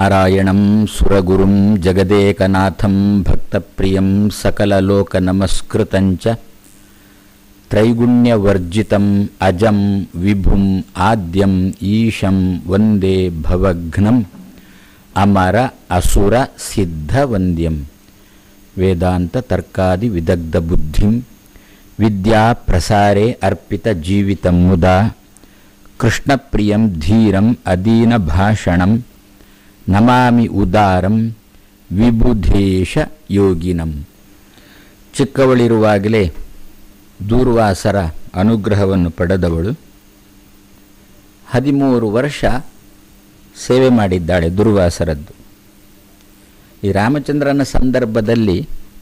ನಾರಾಯಣಂ ಸುರಗುರುಂ ಜಗದೇಕನಾಥಂ ಭಕ್ತಪ್ರಿಯಂ ಸಕಲಲೋಕನಮಸ್ಕೃತಂಚ ತ್ರೈಗುಣ್ಯವರ್ಜಿತಂ ಅಜಂ ವಿಭುಂ ಆದ್ಯಂ ಈಶಂ ವಂದೇ ಭವಘ್ನಂ ಅಮರ ಅಸುರ ಸಿದ್ಧವಂದ್ಯಂ ವೇದಾಂತ ತರ್ಕಾದಿ ವಿದಗ್ಧ ಬುದ್ಧಿಂ ವಿದ್ಯಾ ಪ್ರಸಾರೆ ಅರ್ಪಿತ ಜೀವಿತಂ ಮುದಾ ಕೃಷ್ಣಪ್ರಿಯಂ ಧೀರಂ ಅದೀನ ಭಾಷಣಂ ನಮಾಮಿ ಉದಾರಂ ವಿಬುಧೇಶ ಯೋಗಿನಂ ಚಿಕ್ಕವಳಿರುವಾಗಲೇ ದೂರ್ವಾಸರ ಅನುಗ್ರಹವನ್ನು ಪಡೆದವಳು ಹದಿಮೂರು ವರ್ಷ ಸೇವೆ ಮಾಡಿದ್ದಾಳೆ ದುರ್ವಾಸರದ್ದು ಈ ರಾಮಚಂದ್ರನ ಸಂದರ್ಭದಲ್ಲಿ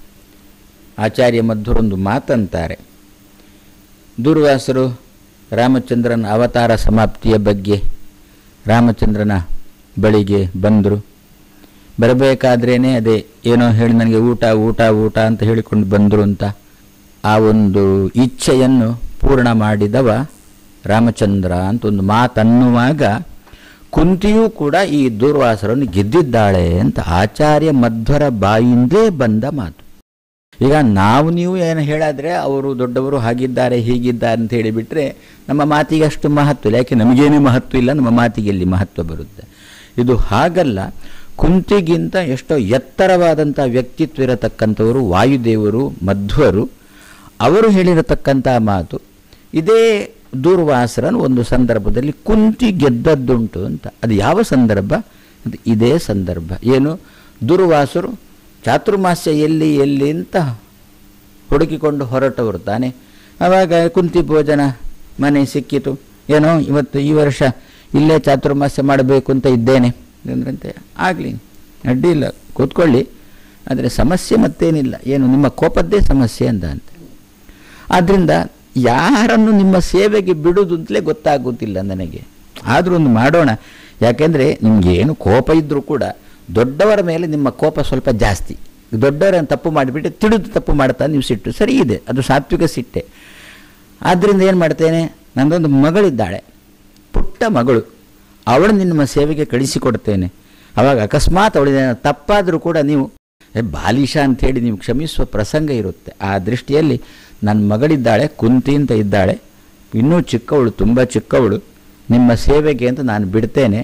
ಆಚಾರ್ಯ ಮಧ್ವರೊಂದು ಮಾತಂತಾರೆ ದೂರ್ವಾಸರು ರಾಮಚಂದ್ರನ ಅವತಾರ ಸಮಾಪ್ತಿಯ ಬಗ್ಗೆ ರಾಮಚಂದ್ರನ ಬಳಿಗೆ ಬಂದರು ಬರಬೇಕಾದ್ರೇ ಅದೇ ಏನೋ ಹೇಳಿ ನನಗೆ ಊಟ ಊಟ ಊಟ ಅಂತ ಹೇಳಿಕೊಂಡು ಬಂದರು ಅಂತ ಆ ಒಂದು ಇಚ್ಛೆಯನ್ನು ಪೂರ್ಣ ಮಾಡಿದವ ರಾಮಚಂದ್ರ ಅಂತ ಒಂದು ಮಾತನ್ನುವಾಗ ಕುಂತಿಯೂ ಕೂಡ ಈ ದೂರ್ವಾಸರನ್ನು ಗೆದ್ದಿದ್ದಾಳೆ ಅಂತ ಆಚಾರ್ಯ ಮಧ್ವರ ಬಾಯಿಂದೇ ಬಂದ ಮಾತು ಈಗ ನಾವು ನೀವು ಏನು ಹೇಳಾದರೆ ಅವರು ದೊಡ್ಡವರು ಹಾಗಿದ್ದಾರೆ ಹೀಗಿದ್ದಾರೆ ಅಂತ ಹೇಳಿಬಿಟ್ರೆ ನಮ್ಮ ಮಾತಿಗೆ ಅಷ್ಟು ಮಹತ್ವ ಇಲ್ಲ ಯಾಕೆ ನಮಗೇನೇ ಮಹತ್ವ ಇಲ್ಲ ನಮ್ಮ ಮಾತಿಗೆ ಎಲ್ಲಿ ಮಹತ್ವ ಬರುತ್ತೆ ಇದು ಹಾಗಲ್ಲ ಕುಂತಿಗಿಂತ ಎಷ್ಟೋ ಎತ್ತರವಾದಂಥ ವ್ಯಕ್ತಿತ್ವ ಇರತಕ್ಕಂಥವರು ವಾಯುದೇವರು ಮಧ್ವರು ಅವರು ಹೇಳಿರತಕ್ಕಂಥ ಮಾತು ಇದೇ ದೂರ್ವಾಸರನು ಒಂದು ಸಂದರ್ಭದಲ್ಲಿ ಕುಂತಿ ಗೆದ್ದದ್ದುಂಟು ಅಂತ ಅದು ಯಾವ ಸಂದರ್ಭ ಅದು ಇದೇ ಸಂದರ್ಭ ಏನು ದುರ್ವಾಸರು ಚಾತುರ್ಮಾಸ್ಯ ಎಲ್ಲಿ ಎಲ್ಲಿ ಅಂತ ಹುಡುಕಿಕೊಂಡು ಹೊರಟವರು ತಾನೆ ಆವಾಗ ಕುಂತಿ ಭೋಜನ ಮನೆ ಸಿಕ್ಕಿತು ಏನೋ ಇವತ್ತು ಈ ವರ್ಷ ಇಲ್ಲೇ ಚಾತುರ್ಮಾಸ್ಯ ಮಾಡಬೇಕು ಅಂತ ಇದ್ದೇನೆ ಅಂದ್ರಂತೆ ಆಗಲಿ ಅಡ್ಡಿ ಇಲ್ಲ ಕೂತ್ಕೊಳ್ಳಿ ಆದರೆ ಸಮಸ್ಯೆ ಮತ್ತೇನಿಲ್ಲ ಏನು ನಿಮ್ಮ ಕೋಪದ್ದೇ ಸಮಸ್ಯೆ ಅಂತ ಅಂತ ಆದ್ದರಿಂದ ಯಾರನ್ನು ನಿಮ್ಮ ಸೇವೆಗೆ ಬಿಡುವುದು ಅಂತಲೇ ಗೊತ್ತಾಗುತ್ತಿಲ್ಲ ನನಗೆ ಆದರೂ ಒಂದು ಮಾಡೋಣ ಯಾಕೆಂದರೆ ನಿಮಗೆ ಏನು ಕೋಪ ಇದ್ದರೂ ಕೂಡ ದೊಡ್ಡವರ ಮೇಲೆ ನಿಮ್ಮ ಕೋಪ ಸ್ವಲ್ಪ ಜಾಸ್ತಿ ದೊಡ್ಡವರನ್ನು ತಪ್ಪು ಮಾಡಿಬಿಟ್ಟು ತಿಳಿದು ತಪ್ಪು ಮಾಡ್ತಾ ನೀವು ಸಿಟ್ಟು ಸರಿ ಇದೆ ಅದು ಸಾತ್ವಿಕ ಸಿಟ್ಟೆ ಆದ್ದರಿಂದ ಏನು ಮಾಡ್ತೇನೆ ನನ್ನದೊಂದು ಮಗಳಿದ್ದಾಳೆ ಪುಟ್ಟ ಮಗಳು ಅವಳು ನಿಮ್ಮ ಸೇವೆಗೆ ಕಳಿಸಿಕೊಡ್ತೇನೆ ಅವಾಗ ಅಕಸ್ಮಾತ್ ಅವಳಿಗೆ ತಪ್ಪಾದರೂ ಕೂಡ ನೀವು ಏ ಬಾಲಿಶ ಅಂಥೇಳಿ ನೀವು ಕ್ಷಮಿಸುವ ಪ್ರಸಂಗ ಇರುತ್ತೆ ಆ ದೃಷ್ಟಿಯಲ್ಲಿ ನನ್ನ ಮಗಳಿದ್ದಾಳೆ ಕುಂತಿ ಅಂತ ಇದ್ದಾಳೆ ಇನ್ನೂ ಚಿಕ್ಕವಳು ತುಂಬ ಚಿಕ್ಕವಳು ನಿಮ್ಮ ಸೇವೆಗೆ ಅಂತ ನಾನು ಬಿಡ್ತೇನೆ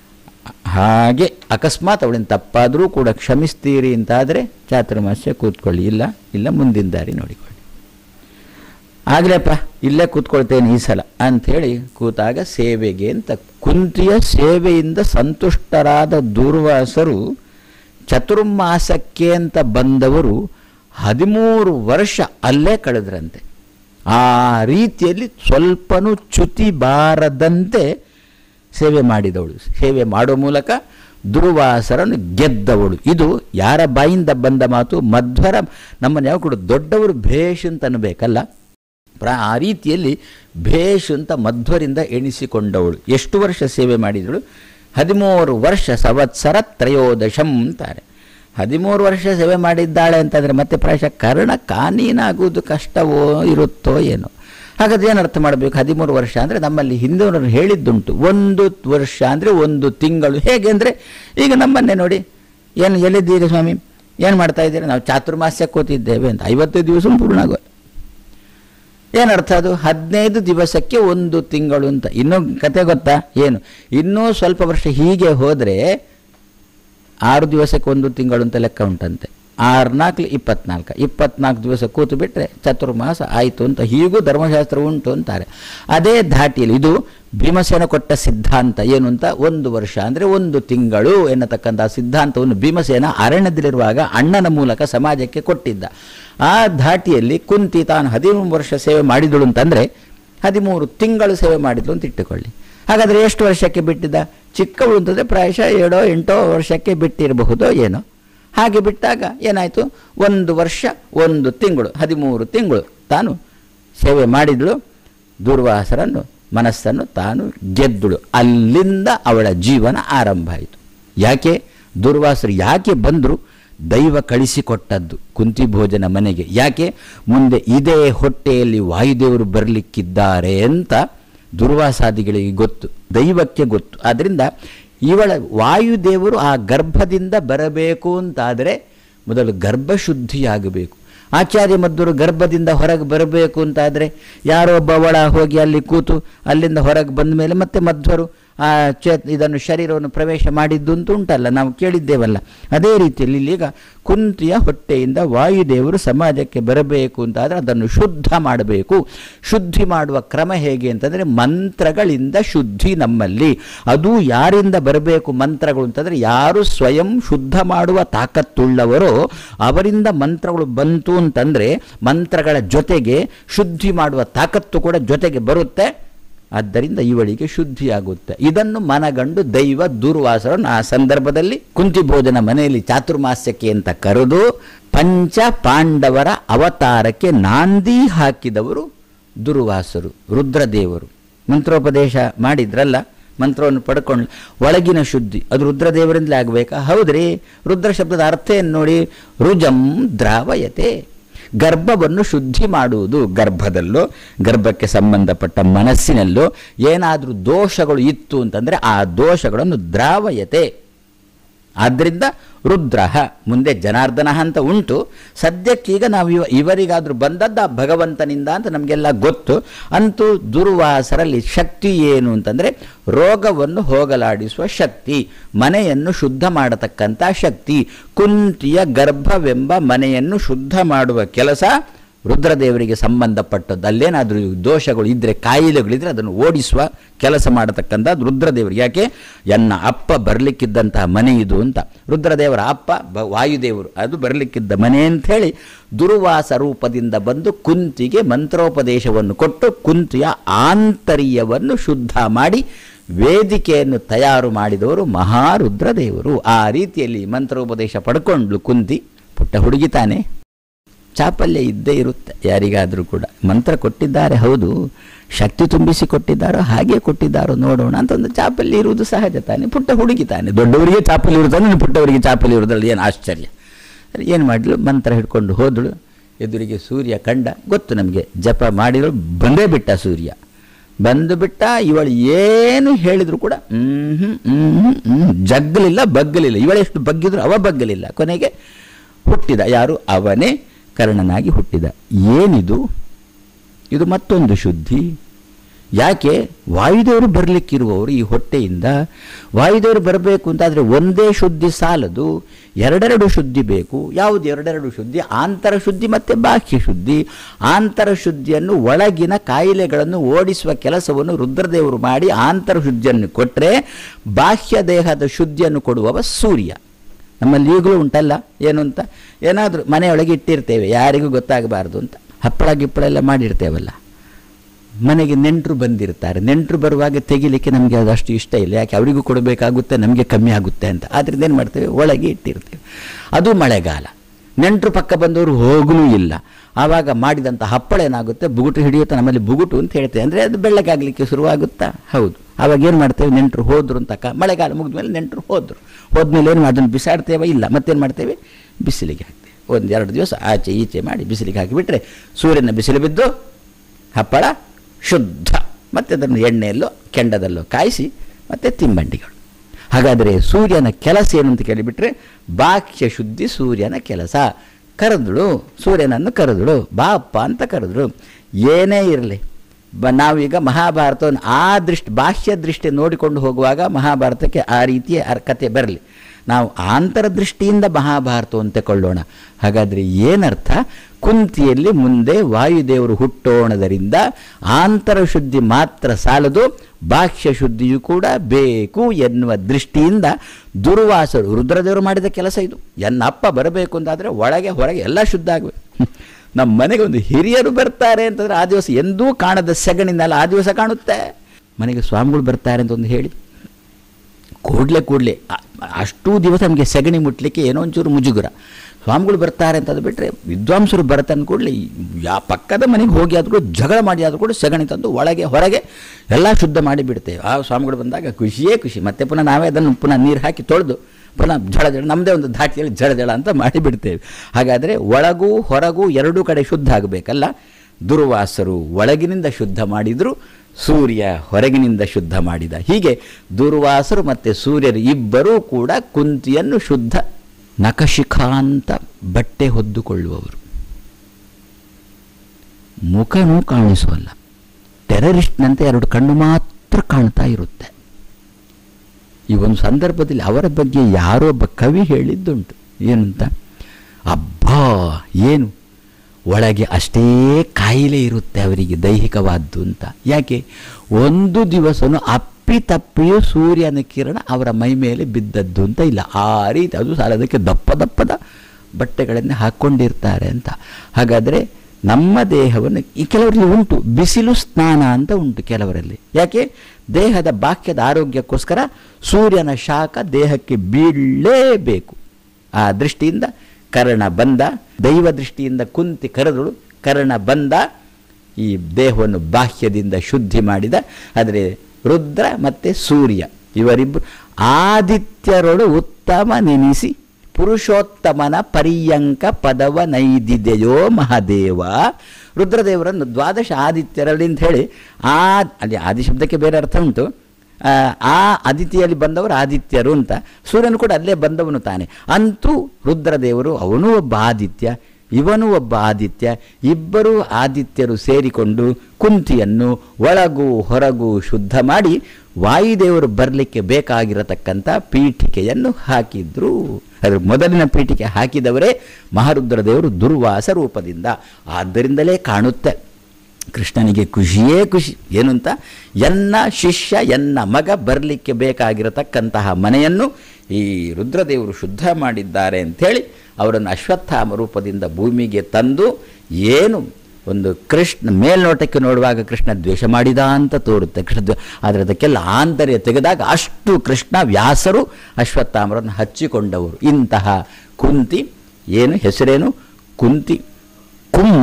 ಹಾಗೆ ಅಕಸ್ಮಾತ್ ಅವಳಿನ ತಪ್ಪಾದರೂ ಕೂಡ ಕ್ಷಮಿಸ್ತೀರಿ ಅಂತಾದರೆ ಚಾತುರ್ಮಾಸ್ಯ ಕೂತ್ಕೊಳ್ಳಿ ಇಲ್ಲ ಇಲ್ಲ ಮುಂದಿನ ದಾರಿ ನೋಡಿಕೊಳ್ಳಿ ಆಗಲೇಪ್ಪ ಇಲ್ಲೇ ಕೂತ್ಕೊಳ್ತೇನೆ ಈ ಸಲ ಅಂಥೇಳಿ ಕೂತಾಗ ಸೇವೆಗೆ ಅಂತ ಕುಂತಿಯ ಸೇವೆಯಿಂದ ಸಂತುಷ್ಟರಾದ ದೂರ್ವಾಸರು ಚತುರ್ಮಾಸಕ್ಕೆ ಅಂತ ಬಂದವರು ಹದಿಮೂರು ವರ್ಷ ಅಲ್ಲೇ ಕಳೆದ್ರಂತೆ ಆ ರೀತಿಯಲ್ಲಿ ಸ್ವಲ್ಪನೂ ಚ್ಯುತಿ ಬಾರದಂತೆ ಸೇವೆ ಮಾಡಿದವಳು ಸೇವೆ ಮಾಡೋ ಮೂಲಕ ದುರ್ವಾಸರನ್ನು ಗೆದ್ದವಳು ಇದು ಯಾರ ಬಾಯಿಂದ ಬಂದ ಮಾತು ಮಧ್ವರ ನಮ್ಮನ್ನು ಯಾವ ಕೂಡ ದೊಡ್ಡವರು ಭೇಷ್ ಅಂತ ಅನ್ನಬೇಕಲ್ಲ ಪ್ರ ಆ ರೀತಿಯಲ್ಲಿ ಭೇಷ್ ಅಂತ ಮಧ್ವರಿಂದ ಎಣಿಸಿಕೊಂಡವಳು ಎಷ್ಟು ವರ್ಷ ಸೇವೆ ಮಾಡಿದಳು ಹದಿಮೂರು ವರ್ಷ ಸಂವತ್ಸರ ತ್ರಯೋದಶಂ ಅಂತಾರೆ ಹದಿಮೂರು ವರ್ಷ ಸೇವೆ ಮಾಡಿದ್ದಾಳೆ ಅಂತಂದರೆ ಮತ್ತೆ ಪ್ರಾಯಶಃ ಕರ್ಣ ಕಾನೀನಾಗುವುದು ಕಷ್ಟವೋ ಇರುತ್ತೋ ಏನೋ ಹಾಗಾದ್ರೆ ಏನು ಅರ್ಥ ಮಾಡಬೇಕು ಹದಿಮೂರು ವರ್ಷ ಅಂದರೆ ನಮ್ಮಲ್ಲಿ ಹಿಂದೂರನ್ನು ಹೇಳಿದ್ದುಂಟು ಒಂದು ವರ್ಷ ಅಂದರೆ ಒಂದು ತಿಂಗಳು ಹೇಗೆ ಅಂದರೆ ಈಗ ನಮ್ಮನ್ನೇ ನೋಡಿ ಏನು ಎಲ್ಲಿದ್ದೀರಿ ಸ್ವಾಮಿ ಏನು ಮಾಡ್ತಾ ಇದ್ದೀರಿ ನಾವು ಚಾತುರ್ಮಾಸ್ಯ ಕೂತಿದ್ದೇವೆ ಅಂತ ಐವತ್ತು ದಿವಸ ಪೂರ್ಣ ಆಗೋ ಏನರ್ಥ ಅದು ಹದಿನೈದು ದಿವಸಕ್ಕೆ ಒಂದು ತಿಂಗಳು ಅಂತ ಇನ್ನೂ ಕತೆ ಗೊತ್ತಾ ಏನು ಇನ್ನೂ ಸ್ವಲ್ಪ ವರ್ಷ ಹೀಗೆ ಹೋದರೆ ಆರು ದಿವಸಕ್ಕೆ ಒಂದು ತಿಂಗಳು ಅಂತ ಲೆಕ್ಕ ಉಂಟಂತೆ ಆರು ನಾಲ್ಕು ಇಪ್ಪತ್ನಾಲ್ಕು ಇಪ್ಪತ್ನಾಲ್ಕು ದಿವಸ ಕೂತು ಬಿಟ್ಟರೆ ಚತುರ್ಮಾಸ ಆಯಿತು ಅಂತ ಹೀಗೂ ಧರ್ಮಶಾಸ್ತ್ರ ಉಂಟು ಅಂತಾರೆ ಅದೇ ಧಾಟಿಯಲ್ಲಿ ಇದು ಭೀಮಸೇನ ಕೊಟ್ಟ ಸಿದ್ಧಾಂತ ಏನು ಅಂತ ಒಂದು ವರ್ಷ ಅಂದರೆ ಒಂದು ತಿಂಗಳು ಎನ್ನತಕ್ಕಂಥ ಸಿದ್ಧಾಂತವನ್ನು ಭೀಮಸೇನ ಅರಣ್ಯದಲ್ಲಿರುವಾಗ ಅಣ್ಣನ ಮೂಲಕ ಸಮಾಜಕ್ಕೆ ಕೊಟ್ಟಿದ್ದ ಆ ಧಾಟಿಯಲ್ಲಿ ಕುಂತಿ ತಾನು ಹದಿಮೂರು ವರ್ಷ ಸೇವೆ ಮಾಡಿದಳು ಅಂತಂದರೆ ಹದಿಮೂರು ತಿಂಗಳು ಸೇವೆ ಮಾಡಿದ್ಲು ಅಂತ ಇಟ್ಟುಕೊಳ್ಳಿ ಹಾಗಾದರೆ ಎಷ್ಟು ವರ್ಷಕ್ಕೆ ಬಿಟ್ಟಿದ್ದ ಚಿಕ್ಕವಳು ಅಂತಂದರೆ ಪ್ರಾಯಶಃ ಏಳೋ ಎಂಟೋ ವರ್ಷಕ್ಕೆ ಬಿಟ್ಟಿರಬಹುದೋ ಏನೋ ಹಾಗೆ ಬಿಟ್ಟಾಗ ಏನಾಯಿತು ಒಂದು ವರ್ಷ ಒಂದು ತಿಂಗಳು ಹದಿಮೂರು ತಿಂಗಳು ತಾನು ಸೇವೆ ಮಾಡಿದಳು ದುರ್ವಾಸರನ್ನು ಮನಸ್ಸನ್ನು ತಾನು ಗೆದ್ದಳು ಅಲ್ಲಿಂದ ಅವಳ ಜೀವನ ಆರಂಭ ಆಯಿತು ಯಾಕೆ ದುರ್ವಾಸರು ಯಾಕೆ ಬಂದರು ದೈವ ಕಳಿಸಿಕೊಟ್ಟದ್ದು ಕುಂತಿ ಭೋಜನ ಮನೆಗೆ ಯಾಕೆ ಮುಂದೆ ಇದೇ ಹೊಟ್ಟೆಯಲ್ಲಿ ವಾಯುದೇವರು ಬರಲಿಕ್ಕಿದ್ದಾರೆ ಅಂತ ದುರ್ವಾಸಾದಿಗಳಿಗೆ ಗೊತ್ತು ದೈವಕ್ಕೆ ಗೊತ್ತು ಆದ್ದರಿಂದ ಇವಳ ವಾಯುದೇವರು ಆ ಗರ್ಭದಿಂದ ಬರಬೇಕು ಅಂತಾದರೆ ಮೊದಲು ಗರ್ಭಶುದ್ಧಿಯಾಗಬೇಕು ಆಚಾರ್ಯ ಮದ್ದೂರು ಗರ್ಭದಿಂದ ಹೊರಗೆ ಬರಬೇಕು ಅಂತಾದರೆ ಯಾರೋ ಒಬ್ಬ ಒಳ ಹೋಗಿ ಅಲ್ಲಿ ಕೂತು ಅಲ್ಲಿಂದ ಹೊರಗೆ ಬಂದ ಮೇಲೆ ಮತ್ತೆ ಮಧ್ವರು ಆ ಚೇ ಇದನ್ನು ಶರೀರವನ್ನು ಪ್ರವೇಶ ಮಾಡಿದ್ದು ಅಂತ ಉಂಟಲ್ಲ ನಾವು ಕೇಳಿದ್ದೇವಲ್ಲ ಅದೇ ರೀತಿಯಲ್ಲಿ ಇಲ್ಲೀಗ ಕುಂತಿಯ ಹೊಟ್ಟೆಯಿಂದ ವಾಯುದೇವರು ಸಮಾಜಕ್ಕೆ ಬರಬೇಕು ಅಂತಾದರೆ ಅದನ್ನು ಶುದ್ಧ ಮಾಡಬೇಕು ಶುದ್ಧಿ ಮಾಡುವ ಕ್ರಮ ಹೇಗೆ ಅಂತಂದರೆ ಮಂತ್ರಗಳಿಂದ ಶುದ್ಧಿ ನಮ್ಮಲ್ಲಿ ಅದು ಯಾರಿಂದ ಬರಬೇಕು ಮಂತ್ರಗಳು ಅಂತಂದರೆ ಯಾರು ಸ್ವಯಂ ಶುದ್ಧ ಮಾಡುವ ತಾಕತ್ತುಳ್ಳವರೋ ಅವರಿಂದ ಮಂತ್ರಗಳು ಬಂತು ಅಂತಂದರೆ ಮಂತ್ರಗಳ ಜೊತೆಗೆ ಶುದ್ಧಿ ಮಾಡುವ ತಾಕತ್ತು ಕೂಡ ಜೊತೆಗೆ ಬರುತ್ತೆ ಆದ್ದರಿಂದ ಇವಳಿಗೆ ಶುದ್ಧಿಯಾಗುತ್ತೆ ಇದನ್ನು ಮನಗಂಡು ದೈವ ದುರ್ವಾಸರನ್ನು ಆ ಸಂದರ್ಭದಲ್ಲಿ ಕುಂತಿ ಭೋಜನ ಮನೆಯಲ್ಲಿ ಚಾತುರ್ಮಾಸ್ಯಕ್ಕೆ ಅಂತ ಕರೆದು ಪಂಚ ಪಾಂಡವರ ಅವತಾರಕ್ಕೆ ನಾಂದಿ ಹಾಕಿದವರು ದುರ್ವಾಸರು ರುದ್ರದೇವರು ಮಂತ್ರೋಪದೇಶ ಮಾಡಿದ್ರಲ್ಲ ಮಂತ್ರವನ್ನು ಪಡ್ಕೊಂಡು ಒಳಗಿನ ಶುದ್ಧಿ ಅದು ರುದ್ರದೇವರಿಂದಲೇ ಆಗಬೇಕಾ ಹೌದ್ರಿ ರುದ್ರ ಶಬ್ದದ ಅರ್ಥ ಏನು ನೋಡಿ ರುಜಂ ದ್ರಾವಯತೆ ಗರ್ಭವನ್ನು ಶುದ್ಧಿ ಮಾಡುವುದು ಗರ್ಭದಲ್ಲೋ ಗರ್ಭಕ್ಕೆ ಸಂಬಂಧಪಟ್ಟ ಮನಸ್ಸಿನಲ್ಲೋ ಏನಾದರೂ ದೋಷಗಳು ಇತ್ತು ಅಂತಂದರೆ ಆ ದೋಷಗಳನ್ನು ದ್ರಾವಯತೆ ಆದ್ದರಿಂದ ರುದ್ರ ಮುಂದೆ ಜನಾರ್ದನ ಅಂತ ಉಂಟು ಸದ್ಯಕ್ಕೀಗ ನಾವು ಇವ ಇವರಿಗಾದರೂ ಬಂದದ್ದು ಆ ಭಗವಂತನಿಂದ ಅಂತ ನಮಗೆಲ್ಲ ಗೊತ್ತು ಅಂತೂ ದುರ್ವಾಸರಲ್ಲಿ ಶಕ್ತಿ ಏನು ಅಂತಂದರೆ ರೋಗವನ್ನು ಹೋಗಲಾಡಿಸುವ ಶಕ್ತಿ ಮನೆಯನ್ನು ಶುದ್ಧ ಮಾಡತಕ್ಕಂಥ ಶಕ್ತಿ ಕುಂತಿಯ ಗರ್ಭವೆಂಬ ಮನೆಯನ್ನು ಶುದ್ಧ ಮಾಡುವ ಕೆಲಸ ರುದ್ರದೇವರಿಗೆ ಸಂಬಂಧಪಟ್ಟದ್ದು ಅಲ್ಲೇನಾದರೂ ದೋಷಗಳು ಇದ್ದರೆ ಕಾಯಿಲೆಗಳಿದ್ರೆ ಅದನ್ನು ಓಡಿಸುವ ಕೆಲಸ ಮಾಡತಕ್ಕಂಥದ್ದು ರುದ್ರದೇವರಿಗೆ ಯಾಕೆ ಎನ್ನ ಅಪ್ಪ ಬರಲಿಕ್ಕಿದ್ದಂತಹ ಮನೆ ಇದು ಅಂತ ರುದ್ರದೇವರ ಅಪ್ಪ ಬ ವಾಯುದೇವರು ಅದು ಬರಲಿಕ್ಕಿದ್ದ ಮನೆ ಅಂಥೇಳಿ ದುರ್ವಾಸ ರೂಪದಿಂದ ಬಂದು ಕುಂತಿಗೆ ಮಂತ್ರೋಪದೇಶವನ್ನು ಕೊಟ್ಟು ಕುಂತಿಯ ಆಂತರ್ಯವನ್ನು ಶುದ್ಧ ಮಾಡಿ ವೇದಿಕೆಯನ್ನು ತಯಾರು ಮಾಡಿದವರು ಮಹಾರುದ್ರದೇವರು ಆ ರೀತಿಯಲ್ಲಿ ಮಂತ್ರೋಪದೇಶ ಪಡ್ಕೊಂಡ್ಲು ಕುಂತಿ ಪುಟ್ಟ ಹುಡುಗಿ ತಾನೆ ಚಾಪಲ್ಯ ಇದ್ದೇ ಇರುತ್ತೆ ಯಾರಿಗಾದರೂ ಕೂಡ ಮಂತ್ರ ಕೊಟ್ಟಿದ್ದಾರೆ ಹೌದು ಶಕ್ತಿ ತುಂಬಿಸಿ ಕೊಟ್ಟಿದ್ದಾರೋ ಹಾಗೆ ಕೊಟ್ಟಿದ್ದಾರೋ ನೋಡೋಣ ಅಂತ ಒಂದು ಚಾಪಲ್ಯ ಇರುವುದು ಸಹಜ ತಾನೆ ಪುಟ್ಟ ಹುಡುಗಿ ತಾನೆ ದೊಡ್ಡವರಿಗೆ ಚಾಪಲ್ಯ ಇರುತ್ತಾನೆ ಪುಟ್ಟವರಿಗೆ ಚಾಪಲ್ಯ ಇರುವುದ್ರಲ್ಲಿ ಏನು ಆಶ್ಚರ್ಯ ಏನು ಮಾಡಲು ಮಂತ್ರ ಹಿಡ್ಕೊಂಡು ಹೋದಳು ಎದುರಿಗೆ ಸೂರ್ಯ ಕಂಡ ಗೊತ್ತು ನಮಗೆ ಜಪ ಮಾಡಿದಳು ಬಂದೇ ಬಿಟ್ಟ ಸೂರ್ಯ ಬಂದು ಬಿಟ್ಟ ಇವಳು ಏನು ಹೇಳಿದ್ರು ಕೂಡ ಹ್ಮ್ ಹ್ಮ್ ಹ್ಮ್ ಜಗ್ಗಲಿಲ್ಲ ಬಗ್ಗಲಿಲ್ಲ ಇವಳೆಷ್ಟು ಬಗ್ಗಿದ್ರು ಅವ ಬಗ್ಗಲಿಲ್ಲ ಕೊನೆಗೆ ಹುಟ್ಟಿದ ಯಾರು ಅವನೇ ಕರ್ಣನಾಗಿ ಹುಟ್ಟಿದ ಏನಿದು ಇದು ಮತ್ತೊಂದು ಶುದ್ಧಿ ಯಾಕೆ ವಾಯುದೇವರು ಬರಲಿಕ್ಕಿರುವವರು ಈ ಹೊಟ್ಟೆಯಿಂದ ವಾಯುದೇವರು ಬರಬೇಕು ಅಂತಾದರೆ ಒಂದೇ ಶುದ್ಧಿ ಸಾಲದು ಎರಡೆರಡು ಶುದ್ಧಿ ಬೇಕು ಯಾವುದು ಎರಡೆರಡು ಶುದ್ಧಿ ಆಂತರ ಶುದ್ಧಿ ಮತ್ತು ಬಾಹ್ಯ ಶುದ್ಧಿ ಆಂತರ ಶುದ್ಧಿಯನ್ನು ಒಳಗಿನ ಕಾಯಿಲೆಗಳನ್ನು ಓಡಿಸುವ ಕೆಲಸವನ್ನು ರುದ್ರದೇವರು ಮಾಡಿ ಆಂತರ ಶುದ್ಧಿಯನ್ನು ಕೊಟ್ಟರೆ ಬಾಹ್ಯ ದೇಹದ ಶುದ್ಧಿಯನ್ನು ಕೊಡುವವ ಸೂರ್ಯ ನಮ್ಮಲ್ಲಿ ಈಗಲೂ ಉಂಟಲ್ಲ ಏನು ಅಂತ ಏನಾದರೂ ಮನೆಯೊಳಗೆ ಇಟ್ಟಿರ್ತೇವೆ ಯಾರಿಗೂ ಗೊತ್ತಾಗಬಾರ್ದು ಅಂತ ಹಪ್ಪಳ ಗಿಪ್ಪಳ ಎಲ್ಲ ಮಾಡಿರ್ತೇವಲ್ಲ ಮನೆಗೆ ನೆಂಟರು ಬಂದಿರ್ತಾರೆ ನೆಂಟರು ಬರುವಾಗ ತೆಗಿಲಿಕ್ಕೆ ನಮಗೆ ಅದಷ್ಟು ಇಷ್ಟ ಇಲ್ಲ ಯಾಕೆ ಅವರಿಗೂ ಕೊಡಬೇಕಾಗುತ್ತೆ ನಮಗೆ ಕಮ್ಮಿ ಆಗುತ್ತೆ ಅಂತ ಆದ್ದರಿಂದ ಏನು ಮಾಡ್ತೇವೆ ಒಳಗೆ ಇಟ್ಟಿರ್ತೇವೆ ಅದು ಮಳೆಗಾಲ ನೆಂಟರು ಪಕ್ಕ ಬಂದವರು ಹೋಗಲೂ ಇಲ್ಲ ಆವಾಗ ಮಾಡಿದಂಥ ಹಪ್ಪಳ ಏನಾಗುತ್ತೆ ಬುಗುಟು ಹಿಡಿಯುತ್ತೆ ನಮ್ಮಲ್ಲಿ ಬುಗುಟು ಅಂತ ಹೇಳ್ತೇವೆ ಅಂದರೆ ಅದು ಬೆಳ್ಳಗಾಗಲಿಕ್ಕೆ ಶುರುವಾಗುತ್ತಾ ಹೌದು ಆವಾಗ ಏನು ಮಾಡ್ತೇವೆ ನೆಂಟರು ಹೋದ್ರು ಅಂತ ಕ ಮಳೆಗಾಲ ಮುಗಿದ ಮೇಲೆ ನೆಂಟರು ಹೋದರು ಹೋದ್ಮೇಲೆ ಏನು ಅದನ್ನು ಬಿಸಾಡ್ತೇವೆ ಇಲ್ಲ ಮತ್ತೇನು ಮಾಡ್ತೇವೆ ಬಿಸಿಲಿಗೆ ಹಾಕ್ತೇವೆ ಒಂದು ಎರಡು ದಿವಸ ಆಚೆ ಈಚೆ ಮಾಡಿ ಬಿಸಿಲಿಗೆ ಹಾಕಿಬಿಟ್ರೆ ಸೂರ್ಯನ ಬಿಸಿಲು ಬಿದ್ದು ಹಪ್ಪಳ ಶುದ್ಧ ಮತ್ತು ಅದನ್ನು ಎಣ್ಣೆಯಲ್ಲೋ ಕೆಂಡದಲ್ಲೋ ಕಾಯಿಸಿ ಮತ್ತು ತಿಂಬಂಡಿಗಳು ಹಾಗಾದರೆ ಸೂರ್ಯನ ಕೆಲಸ ಏನು ಅಂತ ಕೇಳಿಬಿಟ್ರೆ ಬಾಹ್ಯ ಶುದ್ಧಿ ಸೂರ್ಯನ ಕೆಲಸ ಕರೆದಳು ಸೂರ್ಯನನ್ನು ಕರೆದಳು ಬಾಪ್ಪ ಅಂತ ಕರೆದಳು ಏನೇ ಇರಲಿ ಬ ನಾವೀಗ ಮಹಾಭಾರತವನ್ನು ಆ ದೃಷ್ಟಿ ಬಾಹ್ಯ ದೃಷ್ಟಿ ನೋಡಿಕೊಂಡು ಹೋಗುವಾಗ ಮಹಾಭಾರತಕ್ಕೆ ಆ ರೀತಿಯ ಅರ್ ಕತೆ ಬರಲಿ ನಾವು ಆಂತರದೃಷ್ಟಿಯಿಂದ ಮಹಾಭಾರತವನ್ನು ತಗೊಳ್ಳೋಣ ಹಾಗಾದರೆ ಏನರ್ಥ ಕುಂತಿಯಲ್ಲಿ ಮುಂದೆ ವಾಯುದೇವರು ಹುಟ್ಟೋಣದರಿಂದ ಆಂತರ ಶುದ್ಧಿ ಮಾತ್ರ ಸಾಲದು ಬಾಹ್ಯ ಶುದ್ಧಿಯೂ ಕೂಡ ಬೇಕು ಎನ್ನುವ ದೃಷ್ಟಿಯಿಂದ ದುರ್ವಾಸರು ರುದ್ರದೇವರು ಮಾಡಿದ ಕೆಲಸ ಇದು ಎನ್ನ ಅಪ್ಪ ಬರಬೇಕು ಅಂತಾದರೆ ಒಳಗೆ ಹೊರಗೆ ಎಲ್ಲ ಶುದ್ಧ ಆಗಬೇಕು ನಮ್ಮ ಮನೆಗೆ ಒಂದು ಹಿರಿಯರು ಬರ್ತಾರೆ ಅಂತಂದರೆ ಆ ದಿವಸ ಎಂದೂ ಕಾಣದ ಸೆಗಣಿನೆಲ್ಲ ಆ ದಿವಸ ಕಾಣುತ್ತೆ ಮನೆಗೆ ಸ್ವಾಮಿಗಳು ಬರ್ತಾರೆ ಅಂತ ಒಂದು ಹೇಳಿ ಕೂಡಲೇ ಕೂಡಲೇ ಅಷ್ಟೂ ದಿವಸ ನಮಗೆ ಸೆಗಣಿ ಮುಟ್ಲಿಕ್ಕೆ ಏನೋ ಒಂಚೂರು ಮುಜುಗುರ ಸ್ವಾಮಿಗಳು ಬರ್ತಾರೆ ಅಂತ ಅದು ಬಿಟ್ಟರೆ ವಿದ್ವಾಂಸರು ಬರ್ತಾನೆ ಕೂಡಲೇ ಯಾ ಪಕ್ಕದ ಮನೆಗೆ ಹೋಗಿ ಆದರೂ ಜಗಳ ಮಾಡಿ ಆದರೂ ಕೂಡ ಸೆಗಣಿ ತಂದು ಒಳಗೆ ಹೊರಗೆ ಎಲ್ಲ ಶುದ್ಧ ಮಾಡಿ ಬಿಡ್ತೇವೆ ಆ ಸ್ವಾಮಿಗಳು ಬಂದಾಗ ಖುಷಿಯೇ ಖುಷಿ ಮತ್ತೆ ಪುನಃ ನಾವೇ ಅದನ್ನು ಪುನಃ ನೀರು ಹಾಕಿ ತೊಳೆದು ಪುನಃ ಜಳ ಜಳ ನಮ್ಮದೇ ಒಂದು ಧಾಟಿಯಲ್ಲಿ ಜಳ ಜಳ ಅಂತ ಮಾಡಿಬಿಡ್ತೇವೆ ಹಾಗಾದರೆ ಒಳಗೂ ಹೊರಗೂ ಎರಡೂ ಕಡೆ ಶುದ್ಧ ಆಗಬೇಕಲ್ಲ ದುರ್ವಾಸರು ಒಳಗಿನಿಂದ ಶುದ್ಧ ಮಾಡಿದರು ಸೂರ್ಯ ಹೊರಗಿನಿಂದ ಶುದ್ಧ ಮಾಡಿದ ಹೀಗೆ ದುರ್ವಾಸರು ಮತ್ತು ಸೂರ್ಯರು ಇಬ್ಬರೂ ಕೂಡ ಕುಂತಿಯನ್ನು ಶುದ್ಧ ನಖಶಿಖಾಂತ ಬಟ್ಟೆ ಹೊದ್ದುಕೊಳ್ಳುವವರು ಮುಖನೂ ಕಾಣಿಸುವಲ್ಲ ಟೆರರಿಸ್ಟ್ನಂತೆ ಎರಡು ಕಣ್ಣು ಮಾತ್ರ ಕಾಣ್ತಾ ಇರುತ್ತೆ ಈ ಒಂದು ಸಂದರ್ಭದಲ್ಲಿ ಅವರ ಬಗ್ಗೆ ಯಾರೋ ಒಬ್ಬ ಕವಿ ಹೇಳಿದ್ದುಂಟು ಏನಂತ ಅಬ್ಬಾ ಏನು ಒಳಗೆ ಅಷ್ಟೇ ಕಾಯಿಲೆ ಇರುತ್ತೆ ಅವರಿಗೆ ದೈಹಿಕವಾದ್ದು ಅಂತ ಯಾಕೆ ಒಂದು ದಿವಸನು ಅಪ್ಪಿತಪ್ಪಿಯೂ ಸೂರ್ಯನ ಕಿರಣ ಅವರ ಮೈ ಮೇಲೆ ಬಿದ್ದದ್ದು ಅಂತ ಇಲ್ಲ ಆ ರೀತಿ ಅದು ಸಾಲದಕ್ಕೆ ದಪ್ಪ ದಪ್ಪದ ಬಟ್ಟೆಗಳನ್ನೇ ಹಾಕ್ಕೊಂಡಿರ್ತಾರೆ ಅಂತ ಹಾಗಾದರೆ ನಮ್ಮ ದೇಹವನ್ನು ಈ ಕೆಲವರಲ್ಲಿ ಉಂಟು ಬಿಸಿಲು ಸ್ನಾನ ಅಂತ ಉಂಟು ಕೆಲವರಲ್ಲಿ ಯಾಕೆ ದೇಹದ ಬಾಕ್ಯದ ಆರೋಗ್ಯಕ್ಕೋಸ್ಕರ ಸೂರ್ಯನ ಶಾಖ ದೇಹಕ್ಕೆ ಬೀಳಲೇಬೇಕು ಆ ದೃಷ್ಟಿಯಿಂದ ಕರ್ಣ ಬಂದ ದೈವ ದೃಷ್ಟಿಯಿಂದ ಕುಂತಿ ಕರೆದಳು ಕರ್ಣ ಬಂದ ಈ ದೇಹವನ್ನು ಬಾಹ್ಯದಿಂದ ಶುದ್ಧಿ ಮಾಡಿದ ಆದರೆ ರುದ್ರ ಮತ್ತು ಸೂರ್ಯ ಇವರಿಬ್ಬರು ಆದಿತ್ಯರೊಳು ಉತ್ತಮ ನೆನೆಸಿ ಪುರುಷೋತ್ತಮನ ಪರ್ಯಂಕ ಪದವ ನೈದಿದೆಯೋ ಮಹಾದೇವ ರುದ್ರದೇವರನ್ನು ದ್ವಾದಶ ಆದಿತ್ಯರಲ್ಲಿ ಅಂತ ಹೇಳಿ ಆ ಅಲ್ಲಿ ಆದಿ ಶಬ್ದಕ್ಕೆ ಬೇರೆ ಅರ್ಥ ಉಂಟು ಆ, ಆ ಅದಿತಿಯಲ್ಲಿ ಬಂದವರು ಆದಿತ್ಯರು ಅಂತ ಸೂರ್ಯನು ಕೂಡ ಅಲ್ಲೇ ಬಂದವನು ತಾನೆ ಅಂತೂ ರುದ್ರದೇವರು ಅವನೂ ಒಬ್ಬ ಆದಿತ್ಯ ಇವನು ಒಬ್ಬ ಆದಿತ್ಯ ಇಬ್ಬರೂ ಆದಿತ್ಯರು ಸೇರಿಕೊಂಡು ಕುಂತಿಯನ್ನು ಒಳಗೂ ಹೊರಗೂ ಶುದ್ಧ ಮಾಡಿ ವಾಯುದೇವರು ಬರಲಿಕ್ಕೆ ಬೇಕಾಗಿರತಕ್ಕಂಥ ಪೀಠಿಕೆಯನ್ನು ಹಾಕಿದ್ರು ಅದರ ಮೊದಲಿನ ಪೀಠಿಕೆ ಹಾಕಿದವರೇ ಮಹಾರುದ್ರದೇವರು ದುರ್ವಾಸ ರೂಪದಿಂದ ಆದ್ದರಿಂದಲೇ ಕಾಣುತ್ತೆ ಕೃಷ್ಣನಿಗೆ ಖುಷಿಯೇ ಖುಷಿ ಏನು ಅಂತ ಎನ್ನ ಶಿಷ್ಯ ಎನ್ನ ಮಗ ಬರಲಿಕ್ಕೆ ಬೇಕಾಗಿರತಕ್ಕಂತಹ ಮನೆಯನ್ನು ಈ ರುದ್ರದೇವರು ಶುದ್ಧ ಮಾಡಿದ್ದಾರೆ ಅಂಥೇಳಿ ಅವರನ್ನು ಅಶ್ವತ್ಥಾಮ ರೂಪದಿಂದ ಭೂಮಿಗೆ ತಂದು ಏನು ಒಂದು ಕೃಷ್ಣ ಮೇಲ್ನೋಟಕ್ಕೆ ನೋಡುವಾಗ ಕೃಷ್ಣ ದ್ವೇಷ ಮಾಡಿದ ಅಂತ ತೋರುತ್ತೆ ಕೃಷ್ಣ ದ್ವೇ ಆದರೆ ಅದಕ್ಕೆಲ್ಲ ಆಂತರ್ಯ ತೆಗೆದಾಗ ಅಷ್ಟು ಕೃಷ್ಣ ವ್ಯಾಸರು ಅಶ್ವತ್ಥಾಮರನ್ನು ಹಚ್ಚಿಕೊಂಡವರು ಇಂತಹ ಕುಂತಿ ಏನು ಹೆಸರೇನು ಕುಂತಿ ಕುಂ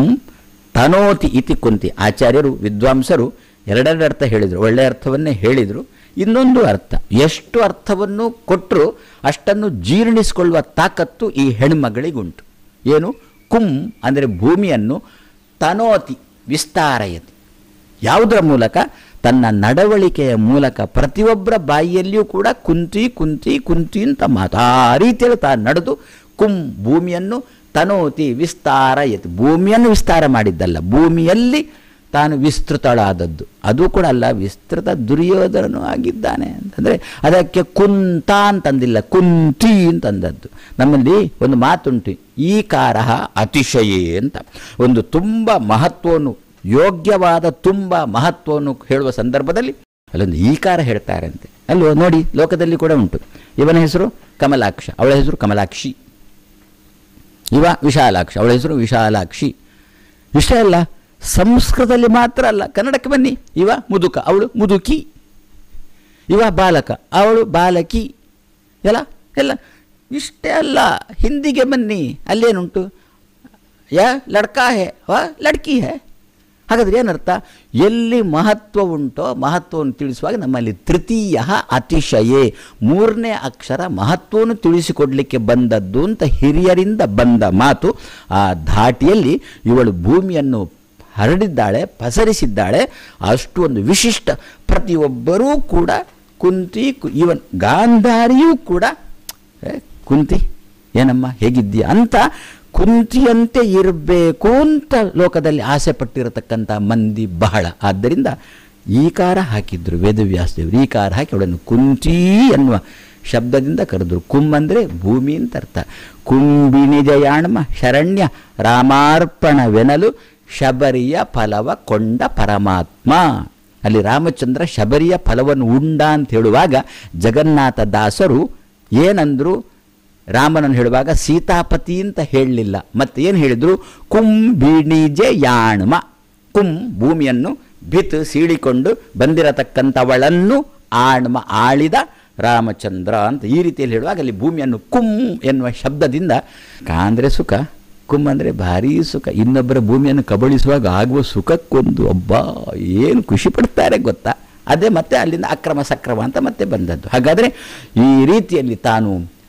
ತನೋತಿ ಇತಿ ಕುಂತಿ ಆಚಾರ್ಯರು ವಿದ್ವಾಂಸರು ಎರಡೆರಡು ಅರ್ಥ ಹೇಳಿದರು ಒಳ್ಳೆಯ ಅರ್ಥವನ್ನೇ ಹೇಳಿದರು ಇನ್ನೊಂದು ಅರ್ಥ ಎಷ್ಟು ಅರ್ಥವನ್ನು ಕೊಟ್ಟರು ಅಷ್ಟನ್ನು ಜೀರ್ಣಿಸಿಕೊಳ್ಳುವ ತಾಕತ್ತು ಈ ಹೆಣ್ಮಗಳಿಗುಂಟು ಏನು ಕುಂ ಅಂದರೆ ಭೂಮಿಯನ್ನು ತನೋತಿ ವಿಸ್ತಾರಯತಿ ಯಾವುದರ ಮೂಲಕ ತನ್ನ ನಡವಳಿಕೆಯ ಮೂಲಕ ಪ್ರತಿಯೊಬ್ಬರ ಬಾಯಿಯಲ್ಲಿಯೂ ಕೂಡ ಕುಂತಿ ಕುಂತಿ ಕುಂತಿ ಅಂತ ಮಾತು ಆ ರೀತಿಯಲ್ಲಿ ತಾನು ನಡೆದು ಕುಂ ಭೂಮಿಯನ್ನು ತನೋತಿ ವಿಸ್ತಾರಯತಿ ಭೂಮಿಯನ್ನು ವಿಸ್ತಾರ ಮಾಡಿದ್ದಲ್ಲ ಭೂಮಿಯಲ್ಲಿ ತಾನು ವಿಸ್ತೃತಳಾದದ್ದು ಅದು ಕೂಡ ಅಲ್ಲ ವಿಸ್ತೃತ ದುರ್ಯೋಧನನು ಆಗಿದ್ದಾನೆ ಅಂತಂದರೆ ಅದಕ್ಕೆ ಕುಂತ ಅಂತಂದಿಲ್ಲ ಕುಂತಿ ಅಂತಂದದ್ದು ನಮ್ಮಲ್ಲಿ ಒಂದು ಮಾತುಂಟು ಈ ಕಾರ ಅತಿಶಯೇ ಅಂತ ಒಂದು ತುಂಬ ಮಹತ್ವವನ್ನು ಯೋಗ್ಯವಾದ ತುಂಬ ಮಹತ್ವವನ್ನು ಹೇಳುವ ಸಂದರ್ಭದಲ್ಲಿ ಅಲ್ಲೊಂದು ಈಕಾರ ಹೇಳ್ತಾರಂತೆ ಅಲ್ವೋ ನೋಡಿ ಲೋಕದಲ್ಲಿ ಕೂಡ ಉಂಟು ಇವನ ಹೆಸರು ಕಮಲಾಕ್ಷ ಅವಳ ಹೆಸರು ಕಮಲಾಕ್ಷಿ ಇವ ವಿಶಾಲಾಕ್ಷ ಅವಳ ಹೆಸರು ವಿಶಾಲಾಕ್ಷಿ ಇಷ್ಟೇ ಅಲ್ಲ ಸಂಸ್ಕೃತದಲ್ಲಿ ಮಾತ್ರ ಅಲ್ಲ ಕನ್ನಡಕ್ಕೆ ಬನ್ನಿ ಇವ ಮುದುಕ ಅವಳು ಮುದುಕಿ ಇವ ಬಾಲಕ ಅವಳು ಬಾಲಕಿ ಎಲ್ಲ ಎಲ್ಲ ಇಷ್ಟೇ ಅಲ್ಲ ಹಿಂದಿಗೆ ಬನ್ನಿ ಅಲ್ಲೇನುಂಟು ಯಾ ಲಡ್ಕಾ ಹೇ ವಾ ಲಡ್ಕಿ ಹೇ ಹಾಗಾದ್ರೆ ಏನರ್ಥ ಎಲ್ಲಿ ಮಹತ್ವ ಉಂಟೋ ಮಹತ್ವವನ್ನು ತಿಳಿಸುವಾಗ ನಮ್ಮಲ್ಲಿ ತೃತೀಯ ಅತಿಶಯೇ ಮೂರನೇ ಅಕ್ಷರ ಮಹತ್ವವನ್ನು ತಿಳಿಸಿಕೊಡಲಿಕ್ಕೆ ಬಂದದ್ದು ಅಂತ ಹಿರಿಯರಿಂದ ಬಂದ ಮಾತು ಆ ಧಾಟಿಯಲ್ಲಿ ಇವಳು ಭೂಮಿಯನ್ನು ಹರಡಿದ್ದಾಳೆ ಪಸರಿಸಿದ್ದಾಳೆ ಅಷ್ಟು ಒಂದು ವಿಶಿಷ್ಟ ಪ್ರತಿಯೊಬ್ಬರೂ ಕೂಡ ಕುಂತಿ ಕು- ಇವನ್ ಗಾಂಧಾರಿಯೂ ಕೂಡ ಏ, ಕುಂತಿ ಏನಮ್ಮ ಹೇಗಿದ್ದೀಯ ಅಂತ ಕುಂತಿಯಂತೆ ಇರಬೇಕು ಅಂತ ಲೋಕದಲ್ಲಿ ಆಸೆ ಪಟ್ಟಿರತಕ್ಕಂಥ ಮಂದಿ ಬಹಳ ಆದ್ದರಿಂದ ಈಕಾರ ಹಾಕಿದ್ರು ವೇದವ್ಯಾಸದೇವರು ಈಕಾರ ಹಾಕಿ ಅವಳನ್ನು ಕುಂತಿ ಎನ್ನುವ ಶಬ್ದದಿಂದ ಕರೆದ್ರು ಕುಂ ಅಂದರೆ ಭೂಮಿ ಅಂತ ಅರ್ಥ ಕುಂಬಿಣಿ ಜಯಾಣ್ಮ ಶರಣ್ಯ ರಾಮಾರ್ಪಣವೆನಲು ಶಬರಿಯ ಫಲವ ಕೊಂಡ ಪರಮಾತ್ಮ ಅಲ್ಲಿ ರಾಮಚಂದ್ರ ಶಬರಿಯ ಫಲವನ್ನು ಉಂಡ ಅಂತ ಹೇಳುವಾಗ ಜಗನ್ನಾಥ ದಾಸರು ಏನಂದ್ರು ರಾಮನನ್ನು ಹೇಳುವಾಗ ಸೀತಾಪತಿ ಅಂತ ಹೇಳಲಿಲ್ಲ ಮತ್ತೆ ಏನು ಹೇಳಿದ್ರು ಕುಂಬಿಣಿಜೆ ಯಾಣ್ಮ ಕುಂ ಭೂಮಿಯನ್ನು ಭಿತ್ ಸೀಳಿಕೊಂಡು ಬಂದಿರತಕ್ಕಂಥವಳನ್ನು ಆಣ್ಮ ಆಳಿದ ರಾಮಚಂದ್ರ ಅಂತ ಈ ರೀತಿಯಲ್ಲಿ ಹೇಳುವಾಗ ಅಲ್ಲಿ ಭೂಮಿಯನ್ನು ಕುಂ ಎನ್ನುವ ಶಬ್ದದಿಂದ ಕಾಂದ್ರೆ ಸುಖ ಕುಂ ಅಂದರೆ ಭಾರೀ ಸುಖ ಇನ್ನೊಬ್ಬರ ಭೂಮಿಯನ್ನು ಕಬಳಿಸುವಾಗ ಆಗುವ ಸುಖಕ್ಕೊಂದು ಒಬ್ಬ ಏನು ಖುಷಿ ಪಡ್ತಾರೆ ಗೊತ್ತಾ ಅದೇ ಮತ್ತೆ ಅಲ್ಲಿಂದ ಅಕ್ರಮ ಸಕ್ರಮ ಅಂತ ಮತ್ತೆ ಬಂದದ್ದು ಹಾಗಾದರೆ ಈ ರೀತಿಯಲ್ಲಿ ತಾನು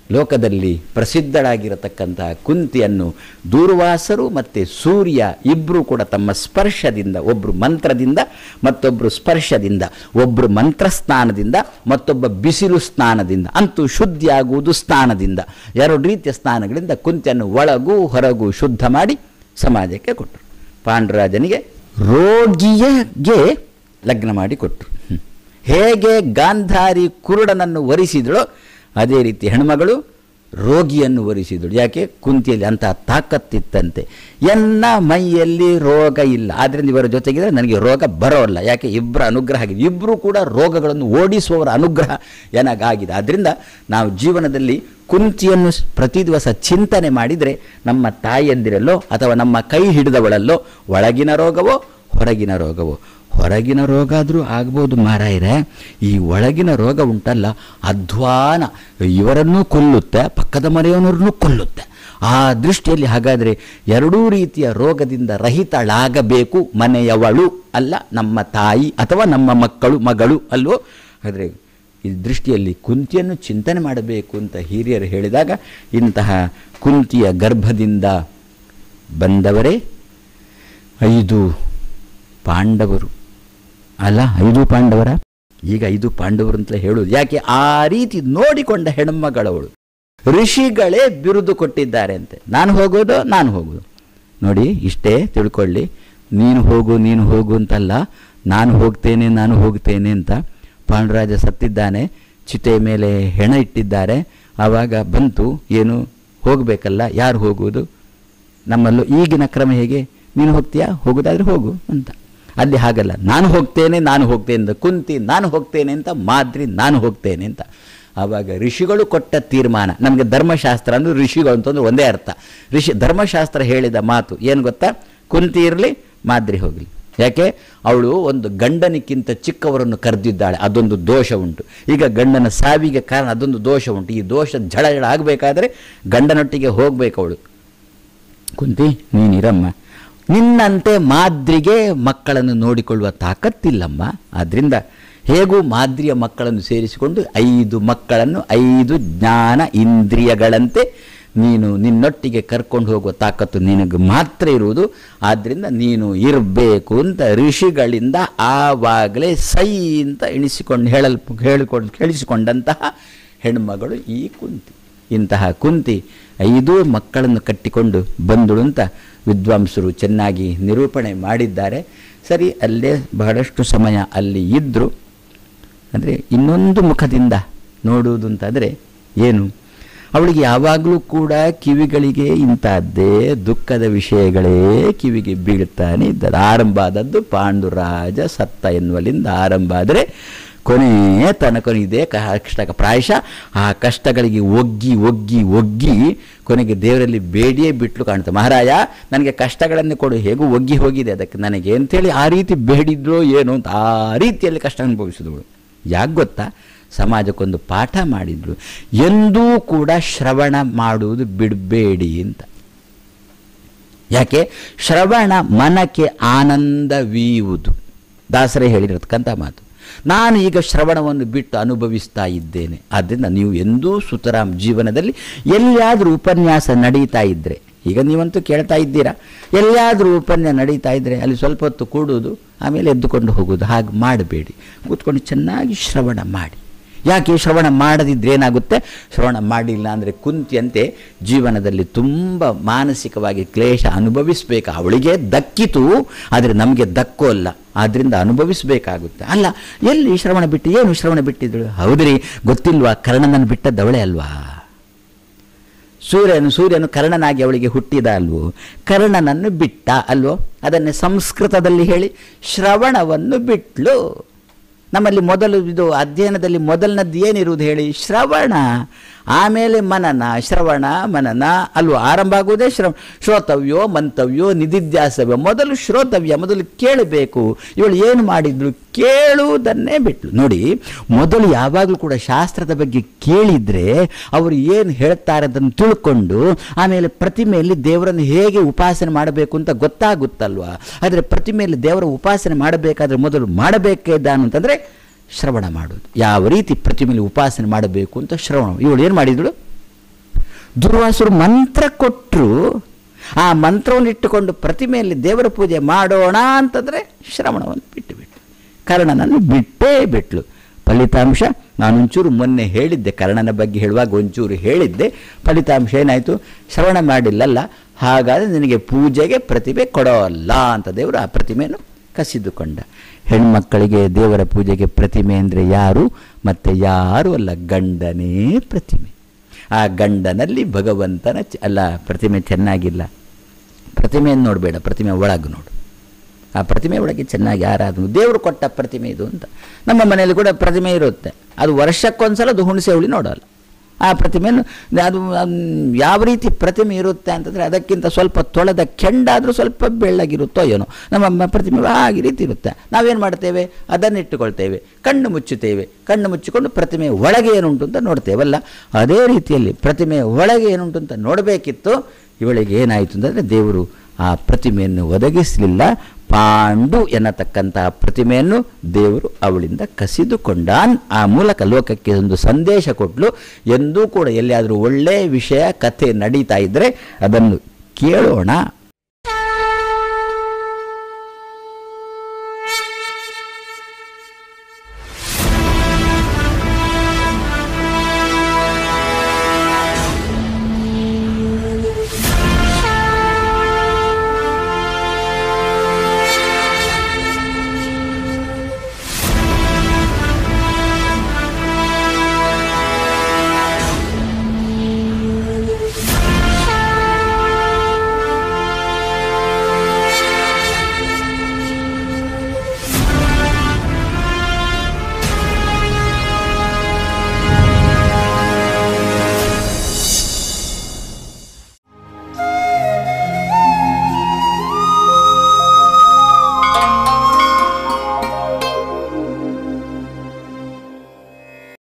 ಲೋಕದಲ್ಲಿ ಪ್ರಸಿದ್ಧಳಾಗಿರತಕ್ಕಂತಹ ಕುಂತಿಯನ್ನು ದೂರ್ವಾಸರು ಮತ್ತು ಸೂರ್ಯ ಇಬ್ಬರು ಕೂಡ ತಮ್ಮ ಸ್ಪರ್ಶದಿಂದ ಒಬ್ಬರು ಮಂತ್ರದಿಂದ ಮತ್ತೊಬ್ಬರು ಸ್ಪರ್ಶದಿಂದ ಒಬ್ಬರು ಮಂತ್ರ ಸ್ನಾನದಿಂದ ಮತ್ತೊಬ್ಬ ಬಿಸಿಲು ಸ್ನಾನದಿಂದ ಅಂತೂ ಶುದ್ಧಿಯಾಗುವುದು ಸ್ನಾನದಿಂದ ಎರಡು ರೀತಿಯ ಸ್ನಾನಗಳಿಂದ ಕುಂತಿಯನ್ನು ಒಳಗೂ ಹೊರಗೂ ಶುದ್ಧ ಮಾಡಿ ಸಮಾಜಕ್ಕೆ ಕೊಟ್ಟರು ಪಾಂಡುರಾಜನಿಗೆ ರೋಗಿಯಗೆ ಲಗ್ನ ಮಾಡಿ ಕೊಟ್ಟರು ಹ್ಮ್. ಹೇಗೆ ಗಾಂಧಾರಿ ಕುರುಡನನ್ನು ವರಿಸಿದಳೋ ಅದೇ ರೀತಿ ಹೆಣ್ಮಗಳು ರೋಗಿಯನ್ನು ವರಿಸಿದಳು ಯಾಕೆ ಕುಂತಿಯಲ್ಲಿ ಅಂತಹ ತಾಕತ್ತಿತ್ತಂತೆ ಎನ್ನ ಮೈಯಲ್ಲಿ ರೋಗ ಇಲ್ಲ ಆದ್ದರಿಂದ ಇವರ ಜೊತೆಗಿದ್ರೆ ನನಗೆ ರೋಗ ಬರೋಲ್ಲ ಯಾಕೆ ಇಬ್ಬರ ಅನುಗ್ರಹ ಆಗಿದೆ ಇಬ್ಬರು ಕೂಡ ರೋಗಗಳನ್ನು ಓಡಿಸುವವರ ಅನುಗ್ರಹ ಏನಾಗಿದೆ ಆದ್ದರಿಂದ ನಾವು ಜೀವನದಲ್ಲಿ ಕುಂತಿಯನ್ನು ಸ್- ಪ್ರತಿ ದಿವಸ ಚಿಂತನೆ ಮಾಡಿದರೆ ನಮ್ಮ ತಾಯಿಯಂದಿರಲ್ಲೋ ಅಥವಾ ನಮ್ಮ ಕೈ ಹಿಡಿದವಳಲ್ಲೋ ಒಳಗಿನ ರೋಗವೋ ಹೊರಗಿನ ರೋಗವೋ ಹೊರಗಿನ ರೋಗ ಆದರೂ ಆಗ್ಬೋದು ಮಾರಾಯರೆ ಈ ಒಳಗಿನ ರೋಗ ಉಂಟಲ್ಲ ಅಧ್ವಾನ ಇವರನ್ನೂ ಕೊಲ್ಲುತ್ತೆ ಪಕ್ಕದ ಮನೆಯವನವ್ರನ್ನೂ ಕೊಲ್ಲುತ್ತೆ ಆ ದೃಷ್ಟಿಯಲ್ಲಿ ಹಾಗಾದರೆ ಎರಡೂ ರೀತಿಯ ರೋಗದಿಂದ ರಹಿತಳಾಗಬೇಕು ಮನೆಯವಳು ಅಲ್ಲ ನಮ್ಮ ತಾಯಿ ಅಥವಾ ನಮ್ಮ ಮಕ್ಕಳು ಮಗಳು ಅಲ್ವೋ ಆದರೆ ಈ ದೃಷ್ಟಿಯಲ್ಲಿ ಕುಂತಿಯನ್ನು ಚಿಂತನೆ ಮಾಡಬೇಕು ಅಂತ ಹಿರಿಯರು ಹೇಳಿದಾಗ ಇಂತಹ ಕುಂತಿಯ ಗರ್ಭದಿಂದ ಬಂದವರೇ ಐದು ಪಾಂಡವರು ಅಲ್ಲ ಐದು ಪಾಂಡವರ ಈಗ ಐದು ಪಾಂಡವರು ಅಂತಲೇ ಹೇಳುವುದು ಯಾಕೆ ಆ ರೀತಿ ನೋಡಿಕೊಂಡ ಹೆಣ್ಮಗಳವಳು ಋಷಿಗಳೇ ಬಿರುದು ಕೊಟ್ಟಿದ್ದಾರೆ ಅಂತೆ ನಾನು ಹೋಗೋದು ನಾನು ಹೋಗೋದು ನೋಡಿ ಇಷ್ಟೇ ತಿಳ್ಕೊಳ್ಳಿ ನೀನು ಹೋಗು ನೀನು ಹೋಗು ಅಂತಲ್ಲ ನಾನು ಹೋಗ್ತೇನೆ ನಾನು ಹೋಗ್ತೇನೆ ಅಂತ ಪಾಂಡುರಾಜ ಸತ್ತಿದ್ದಾನೆ ಚಿತೆ ಮೇಲೆ ಹೆಣ ಇಟ್ಟಿದ್ದಾರೆ ಆವಾಗ ಬಂತು ಏನು ಹೋಗಬೇಕಲ್ಲ ಯಾರು ಹೋಗುವುದು ನಮ್ಮಲ್ಲೂ ಈಗಿನ ಕ್ರಮ ಹೇಗೆ ನೀನು ಹೋಗ್ತೀಯಾ ಹೋಗೋದಾದ್ರೆ ಹೋಗು ಅಂತ ಅಲ್ಲಿ ಹಾಗಲ್ಲ ನಾನು ಹೋಗ್ತೇನೆ ನಾನು ಹೋಗ್ತೇನೆ ಅಂತ ಕುಂತಿ ನಾನು ಹೋಗ್ತೇನೆ ಅಂತ ಮಾದ್ರಿ ನಾನು ಹೋಗ್ತೇನೆ ಅಂತ ಆವಾಗ ಋಷಿಗಳು ಕೊಟ್ಟ ತೀರ್ಮಾನ ನಮಗೆ ಧರ್ಮಶಾಸ್ತ್ರ ಅಂದ್ರೆ ಋಷಿಗಳು ಅಂತಂದ್ರೆ ಒಂದೇ ಅರ್ಥ ಋಷಿ ಧರ್ಮಶಾಸ್ತ್ರ ಹೇಳಿದ ಮಾತು ಏನು ಗೊತ್ತಾ ಕುಂತಿ ಇರಲಿ ಮಾದ್ರಿ ಹೋಗಲಿ ಯಾಕೆ ಅವಳು ಒಂದು ಗಂಡನಿಕ್ಕಿಂತ ಚಿಕ್ಕವರನ್ನು ಕರೆದಿದ್ದಾಳೆ ಅದೊಂದು ದೋಷ ಉಂಟು ಈಗ ಗಂಡನ ಸಾವಿಗೆ ಕಾರಣ ಅದೊಂದು ದೋಷ ಉಂಟು ಈ ದೋಷ ಜಳ ಜಳ ಆಗಬೇಕಾದ್ರೆ ಗಂಡನೊಟ್ಟಿಗೆ ಹೋಗ್ಬೇಕು ಅವಳು ಕುಂತಿ ನೀನಿರಮ್ಮ ನಿನ್ನಂತೆ ಮಾದ್ರಿಗೆ ಮಕ್ಕಳನ್ನು ನೋಡಿಕೊಳ್ಳುವ ತಾಕತ್ತಿಲ್ಲಮ್ಮ ಆದ್ದರಿಂದ ಹೇಗೂ ಮಾದ್ರಿಯ ಮಕ್ಕಳನ್ನು ಸೇರಿಸಿಕೊಂಡು ಐದು ಮಕ್ಕಳನ್ನು ಐದು ಜ್ಞಾನ ಇಂದ್ರಿಯಗಳಂತೆ ನೀನು ನಿನ್ನೊಟ್ಟಿಗೆ ಕರ್ಕೊಂಡು ಹೋಗುವ ತಾಕತ್ತು ನಿನಗೆ ಮಾತ್ರ ಇರುವುದು ಆದ್ದರಿಂದ ನೀನು ಇರಬೇಕು ಅಂತ ಋಷಿಗಳಿಂದ ಆವಾಗಲೇ ಸೈ ಅಂತ ಎಣಿಸಿಕೊಂಡು ಹೇಳಲ್ ಹೇಳಿಕೊಂಡು ಕೇಳಿಸಿಕೊಂಡಂತಹ ಹೆಣ್ಮಗಳು ಈ ಕುಂತಿ ಇಂತಹ ಕುಂತಿ ಐದೂ ಮಕ್ಕಳನ್ನು ಕಟ್ಟಿಕೊಂಡು ಬಂದಳು ಅಂತ ವಿದ್ವಾಂಸರು ಚೆನ್ನಾಗಿ ನಿರೂಪಣೆ ಮಾಡಿದ್ದಾರೆ ಸರಿ ಅಲ್ಲೇ ಬಹಳಷ್ಟು ಸಮಯ ಅಲ್ಲಿ ಇದ್ದರು ಅಂದರೆ ಇನ್ನೊಂದು ಮುಖದಿಂದ ನೋಡುವುದು ಅಂತಾದರೆ ಏನು ಅವಳಿಗೆ ಯಾವಾಗಲೂ ಕೂಡ ಕಿವಿಗಳಿಗೆ ಇಂಥದ್ದೇ ದುಃಖದ ವಿಷಯಗಳೇ ಕಿವಿಗೆ ಬೀಳ್ತಾನೆ ಇದ್ದದ್ದು ಆರಂಭ ಆದದ್ದು ಪಾಂಡುರಾಜ ಸತ್ತ ಎನ್ನುವಲ್ಲಿಂದ ಆರಂಭ ಆದರೆ ಕೊನೆಯ ತನಕ ಇದೆ ಕಷ್ಟ ಪ್ರಾಯಶಃ ಆ ಕಷ್ಟಗಳಿಗೆ ಒಗ್ಗಿ ಒಗ್ಗಿ ಒಗ್ಗಿ ಕೊನೆಗೆ ದೇವರಲ್ಲಿ ಬೇಡಿಯೇ ಬಿಟ್ಲು ಕಾಣುತ್ತೆ ಮಹಾರಾಯ ನನಗೆ ಕಷ್ಟಗಳನ್ನು ಕೊಡು ಹೇಗೂ ಒಗ್ಗಿ ಹೋಗಿದೆ ಅದಕ್ಕೆ ನನಗೆ ಅಂತೇಳಿ ಆ ರೀತಿ ಬೇಡಿದ್ರೋ ಏನು ಅಂತ ಆ ರೀತಿಯಲ್ಲಿ ಕಷ್ಟ ಅನುಭವಿಸಿದಳು ಯಾಕೆ ಗೊತ್ತಾ ಸಮಾಜಕ್ಕೊಂದು ಪಾಠ ಮಾಡಿದ್ರು ಎಂದೂ ಕೂಡ ಶ್ರವಣ ಮಾಡುವುದು ಬಿಡಬೇಡಿ ಅಂತ ಯಾಕೆ ಶ್ರವಣ ಮನಕ್ಕೆ ಆನಂದವೀಯುವುದು ದಾಸರೇ ಹೇಳಿರತಕ್ಕಂಥ ಮಾತು ನಾನು ಈಗ ಶ್ರವಣವನ್ನು ಬಿಟ್ಟು ಅನುಭವಿಸ್ತಾ ಇದ್ದೇನೆ ಆದ್ದರಿಂದ ನೀವು ಎಂದೂ ಸುತರಾಮ್ ಜೀವನದಲ್ಲಿ ಎಲ್ಲಿಯಾದರೂ ಉಪನ್ಯಾಸ ನಡೀತಾ ಇದ್ದರೆ ಈಗ ನೀವಂತೂ ಕೇಳ್ತಾ ಇದ್ದೀರಾ ಎಲ್ಲಿಯಾದರೂ ಉಪನ್ಯಾಸ ನಡೀತಾ ಇದ್ದರೆ ಅಲ್ಲಿ ಸ್ವಲ್ಪ ಹೊತ್ತು ಕೂಡುವುದು ಆಮೇಲೆ ಎದ್ದುಕೊಂಡು ಹೋಗೋದು ಹಾಗೆ ಮಾಡಬೇಡಿ ಕೂತ್ಕೊಂಡು ಚೆನ್ನಾಗಿ ಶ್ರವಣ ಮಾಡಿ ಯಾಕೆ ಶ್ರವಣ ಮಾಡದಿದ್ರೆ ಏನಾಗುತ್ತೆ ಶ್ರವಣ ಮಾಡಿಲ್ಲ ಅಂದರೆ ಕುಂತಿಯಂತೆ ಜೀವನದಲ್ಲಿ ತುಂಬ ಮಾನಸಿಕವಾಗಿ ಕ್ಲೇಶ ಅನುಭವಿಸಬೇಕು ಅವಳಿಗೆ ದಕ್ಕಿತು ಆದರೆ ನಮಗೆ ದಕ್ಕೋಲ್ಲ ಆದ್ದರಿಂದ ಅನುಭವಿಸಬೇಕಾಗುತ್ತೆ ಅಲ್ಲ ಎಲ್ಲಿ ಶ್ರವಣ ಬಿಟ್ಟು ಏನು ಶ್ರವಣ ಬಿಟ್ಟಿದ್ದಳು ಹೌದ್ರಿ ಗೊತ್ತಿಲ್ವಾ ಕರ್ಣನನ್ನು ಬಿಟ್ಟದ್ದವಳೇ ಅಲ್ವಾ ಸೂರ್ಯನು ಸೂರ್ಯನು ಕರ್ಣನಾಗಿ ಅವಳಿಗೆ ಹುಟ್ಟಿದ ಅಲ್ವೋ ಕರ್ಣನನ್ನು ಬಿಟ್ಟ ಅಲ್ವೋ ಅದನ್ನೇ ಸಂಸ್ಕೃತದಲ್ಲಿ ಹೇಳಿ ಶ್ರವಣವನ್ನು ಬಿಟ್ಲು ನಮ್ಮಲ್ಲಿ ಮೊದಲು ಇದು ಅಧ್ಯಯನದಲ್ಲಿ ಮೊದಲನದ್ದು ಏನಿರುವುದು ಹೇಳಿ ಶ್ರವಣ ಆಮೇಲೆ ಮನನ ಶ್ರವಣ ಮನನ ಅಲ್ವ ಆರಂಭ ಆಗುವುದೇ ಶ್ರವ ಶ್ರೋತವ್ಯೋ ಮಂತವ್ಯೋ ನಿಧಿಧ್ಯಾಸವ್ಯ ಮೊದಲು ಶ್ರೋತವ್ಯ ಮೊದಲು ಕೇಳಬೇಕು ಇವಳು ಏನು ಮಾಡಿದ್ಳು ಕೇಳುವುದನ್ನೇ ಬಿಟ್ಲು ನೋಡಿ ಮೊದಲು ಯಾವಾಗಲೂ ಕೂಡ ಶಾಸ್ತ್ರದ ಬಗ್ಗೆ ಕೇಳಿದರೆ ಅವರು ಏನು ಹೇಳ್ತಾರೆ ಅದನ್ನು ತಿಳ್ಕೊಂಡು ಆಮೇಲೆ ಪ್ರತಿಮೆಯಲ್ಲಿ ದೇವರನ್ನು ಹೇಗೆ ಉಪಾಸನೆ ಮಾಡಬೇಕು ಅಂತ ಗೊತ್ತಾಗುತ್ತಲ್ವಾ ಆದರೆ ಪ್ರತಿಮೆಯಲ್ಲಿ ದೇವರ ಉಪಾಸನೆ ಮಾಡಬೇಕಾದ್ರೆ ಮೊದಲು ಮಾಡಬೇಕಿದ್ದಾನು ಅಂತಂದರೆ ಶ್ರವಣ ಮಾಡೋದು ಯಾವ ರೀತಿ ಪ್ರತಿಮೆಯಲ್ಲಿ ಉಪಾಸನೆ ಮಾಡಬೇಕು ಅಂತ ಶ್ರವಣ ಇವಳು ಏನು ಮಾಡಿದಳು ದುರ್ವಾಸರು ಮಂತ್ರ ಕೊಟ್ಟರು ಆ ಮಂತ್ರವನ್ನು ಇಟ್ಟುಕೊಂಡು ಪ್ರತಿಮೆಯಲ್ಲಿ ದೇವರ ಪೂಜೆ ಮಾಡೋಣ ಅಂತಂದರೆ ಶ್ರವಣವನ್ನು ಬಿಟ್ಟು ಬಿಟ್ಟು ಕರ್ಣನನ್ನು ಬಿಟ್ಟೇ ಬಿಟ್ಲು ಫಲಿತಾಂಶ ನಾನೊಂಚೂರು ಮೊನ್ನೆ ಹೇಳಿದ್ದೆ ಕರ್ಣನ ಬಗ್ಗೆ ಹೇಳುವಾಗ ಒಂಚೂರು ಹೇಳಿದ್ದೆ ಫಲಿತಾಂಶ ಏನಾಯಿತು ಶ್ರವಣ ಮಾಡಿಲ್ಲಲ್ಲ ಹಾಗಾದರೆ ನಿನಗೆ ಪೂಜೆಗೆ ಪ್ರತಿಭೆ ಕೊಡೋಲ್ಲ ಅಂತ ದೇವರು ಆ ಪ್ರತಿಮೆಯನ್ನು ಕಸಿದುಕೊಂಡ ಹೆಣ್ಮಕ್ಕಳಿಗೆ ದೇವರ ಪೂಜೆಗೆ ಪ್ರತಿಮೆ ಅಂದರೆ ಯಾರು ಮತ್ತು ಯಾರು ಅಲ್ಲ ಗಂಡನೇ ಪ್ರತಿಮೆ ಆ ಗಂಡನಲ್ಲಿ ಭಗವಂತನ ಚ- ಅಲ್ಲ ಪ್ರತಿಮೆ ಚೆನ್ನಾಗಿಲ್ಲ ಪ್ರತಿಮೆಯನ್ನು ನೋಡಬೇಡ ಪ್ರತಿಮೆ ಒಳಗೆ ನೋಡು ಆ ಪ್ರತಿಮೆ ಒಳಗೆ ಚೆನ್ನಾಗಿ ಆರಾಧನೆ ದೇವರು ಕೊಟ್ಟ ಪ್ರತಿಮೆ ಇದು ಅಂತ ನಮ್ಮ ಮನೆಯಲ್ಲಿ ಕೂಡ ಪ್ರತಿಮೆ ಇರುತ್ತೆ ಅದು ವರ್ಷಕ್ಕೊಂದ್ಸಲ ಅದು ಹುಣಸೆ ಹುಳಿ ನೋಡೋಲ್ಲ ಆ ಪ್ರತಿಮೆಯನ್ನು ಅದು ಅದ್ ಯಾವ ರೀತಿ ಪ್ರತಿಮೆ ಇರುತ್ತೆ ಅಂತಂದರೆ ಅದಕ್ಕಿಂತ ಸ್ವಲ್ಪ ತೊಳೆದ ಕೆಂಡಾದರೂ ಸ್ವಲ್ಪ ಬೆಳ್ಳಗಿರುತ್ತೋ ಏನೋ ನಮ್ಮ ಮ- ಪ್ರತಿಮೆ ಹಾಗೆ ರೀತಿ ಇರುತ್ತೆ ನಾವೇನು ಮಾಡ್ತೇವೆ ಅದನ್ನು ಇಟ್ಟುಕೊಳ್ತೇವೆ ಕಣ್ಣು ಮುಚ್ಚುತ್ತೇವೆ ಕಣ್ಣು ಮುಚ್ಚಿಕೊಂಡು ಪ್ರತಿಮೆ ಒಳಗೆ ಏನುಂಟು ಅಂತ ನೋಡ್ತೇವಲ್ಲ ಅದೇ ರೀತಿಯಲ್ಲಿ ಪ್ರತಿಮೆ ಒಳಗೆ ಏನುಂಟು ಅಂತ ನೋಡಬೇಕಿತ್ತು ಇವಳಿಗೆ ಏನಾಯಿತು ಅಂತಂದರೆ ದೇವರು ಆ ಪ್ರತಿಮೆಯನ್ನು ಒದಗಿಸಲಿಲ್ಲ ಪಾಂಡು ಎನ್ನತಕ್ಕಂತಹ ಪ್ರತಿಮೆಯನ್ನು ದೇವರು ಅವಳಿಂದ ಕಸಿದುಕೊಂಡಾನ್ ಆ ಮೂಲಕ ಲೋಕಕ್ಕೆ ಒಂದು ಸಂದೇಶ ಕೊಟ್ಟಲು ಎಂದೂ ಕೂಡ ಎಲ್ಲಿಯಾದರೂ ಒಳ್ಳೆಯ ವಿಷಯ ಕಥೆ ನಡೀತಾ ಇದ್ದರೆ ಅದನ್ನು ಕೇಳೋಣ